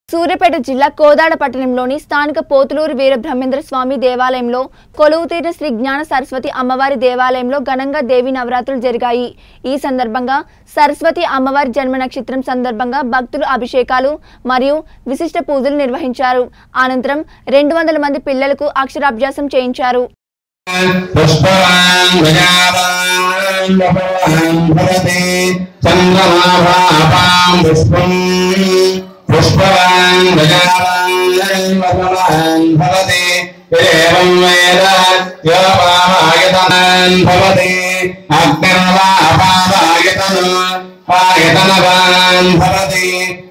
సూర్యాపేట జిల్లా కోదాడ పట్టణంలోని స్థానిక పోతులూరు వీర బ్రహ్మేంద్ర స్వామి దేవాలయంలో కొలువు తీరిన శ్రీ జ్ఞాన సరస్వతి అమ్మవారి దేవాలయంలో ఘనంగా దేవి నవరాత్రులు జరిగాయి ఈ సందర్భంగా సరస్వతి అమ్మవారి జన్మ నక్షత్రం సందర్భంగా భక్తులు అభిషేకాలు మరియు విశిష్ట పూజలు నిర్వహించారు అనంతరం రెండు వందల మంది పిల్లలకు అక్షరాభ్యాసం చేయించారు పుష్పవాన్ గజావాన్ వపవాన్ భవతి చంద్రమాభాపాం పుష్పం పుష్పవాన్ గజావాన్ వపవాన్ భవతి ఏవం వేద యోపామాయతనాన్ భవతి అగ్నిర్వాపామాయతన ఆయతనవాన్ భవతి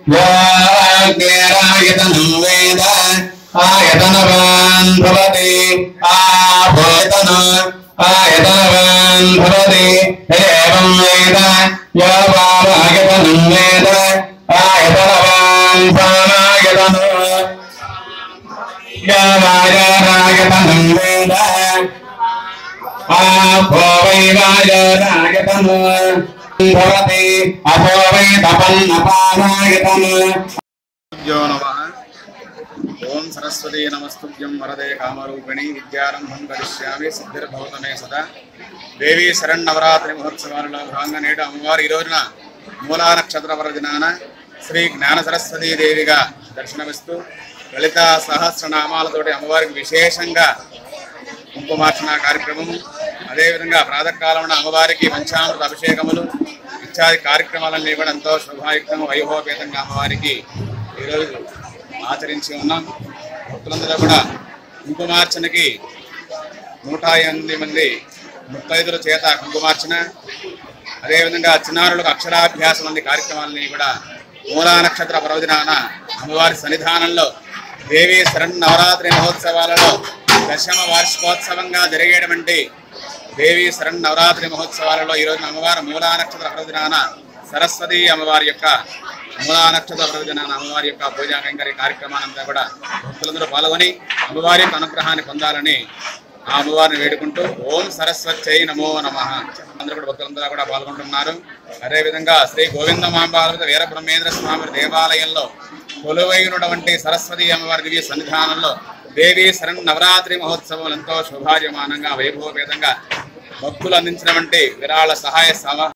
యోగ్యేరాయతనం వేద ఆయతనవాన్ భవతి ఆభూతన ఆయతనవాన్ భవతి ఏవం వేద యో వామాయతనం వేద ఆయతనవాన్ సామాయతన యో వాయోరాయతనం వేద ఆభో వై వాయోరాయతన భవతి అభో వై తపన్నపానాయతన यो नमः ఓం సరస్వతీ నమస్తుభ్యం వరదే కామరూపిణి విద్యారంభం కరిష్యామి సిద్ధిర్భవత మే సదా దేవి శరణవరాత్రి మహోత్సవాలలో భాగంగా నేడు అమ్మవారు ఈ రోజున మూలా నక్షత్ర పర్వదినాన శ్రీ జ్ఞాన సరస్వతీ దేవిగా దర్శనమిస్తూ లలిత సహస్రనామాలతోటి అమ్మవారికి విశేషంగా కుంకుమార్చన కార్యక్రమం అదేవిధంగా ప్రాతకాలంలో అమ్మవారికి పంచామృత అభిషేకములు ఇత్యాది కార్యక్రమాలన్నీ కూడా ఎంతో శోభాయుక్తంగా వైభవపేతంగా అమ్మవారికి ఈరోజు ఆచరించి ఉన్నాం భక్తులందరూ కూడా కుంకుమార్చనకి నూట ఎనిమిది మంది ముత్తైదుల చేత కుంకుమార్చన అదేవిధంగా చిన్నారులకు అక్షరాభ్యాసం అనే కార్యక్రమాలని కూడా మూలా నక్షత్ర పర్వదినాన అమ్మవారి సన్నిధానంలో దేవి శరణ్ నవరాత్రి మహోత్సవాలలో దశమ వార్షికోత్సవంగా జరిగేటువంటి దేవి శరణ్ నవరాత్రి మహోత్సవాలలో ఈరోజు అమ్మవారి మూలా నక్షత్ర పర్వదినాన సరస్వతి అమ్మవారి యొక్క మూలా నక్షత్ర పర్వదినాన అమ్మవారి యొక్క పూజా కైంకర్య కార్యక్రమానంతా కూడా భక్తులందరూ పాల్గొని అమ్మవారి యొక్క అనుగ్రహాన్ని పొందాలని ఆ అమ్మవారిని వేడుకుంటూ ఓం సరస్వత్యై నమో నమ అందరూ కూడా భక్తులందరూ కూడా పాల్గొంటున్నారు అదేవిధంగా శ్రీ గోవిందమాంబాలత వీర బ్రహ్మేంద్ర స్వామి దేవాలయంలో కొలువైనటువంటి సరస్వతి అమ్మవారి దివ్య సన్నిధానంలో దేవి శరణ్ నవరాత్రి మహోత్సవం ఎంతో శోభాయమానంగా వైభవపేతంగా భక్తులు అందించినటువంటి విరాళ సహాయ సమ